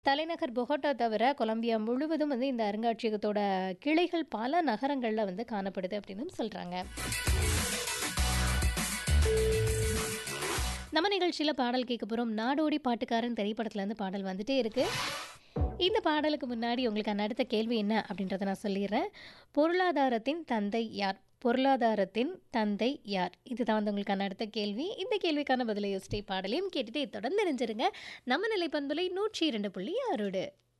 தலைநகர் பொகோட்டா தவிர கொலம்பியா முழுவதும் வந்து இந்த அருங்காட்சியகத்தோட கிளைகள் பல நகரங்களில் வந்து காணப்படுது அப்படின்னு சொல்கிறாங்க நம்ம நிகழ்ச்சியில் பாடல் கேட்க போகிறோம் நாடோடி பாட்டுக்காரன் திரைப்படத்துலேருந்து பாடல் வந்துட்டே இருக்கு இந்த பாடலுக்கு முன்னாடி உங்களுக்கான அடுத்த கேள்வி என்ன அப்படின்றத நான் சொல்லிடுறேன் பொருளாதாரத்தின் தந்தை யார் பொருளாதாரத்தின் தந்தை யார் இதுதான் வந்து உங்களுக்கான அடுத்த கேள்வி இந்த கேள்விக்கான பதிலை யோசிச்சை பாடலையும் கேட்டுட்டு தொடர்ந்து நினைஞ்சிருங்க நம்ம நிலைப்பண்புலை நூற்றி இரண்டு புள்ளி ஆறோடு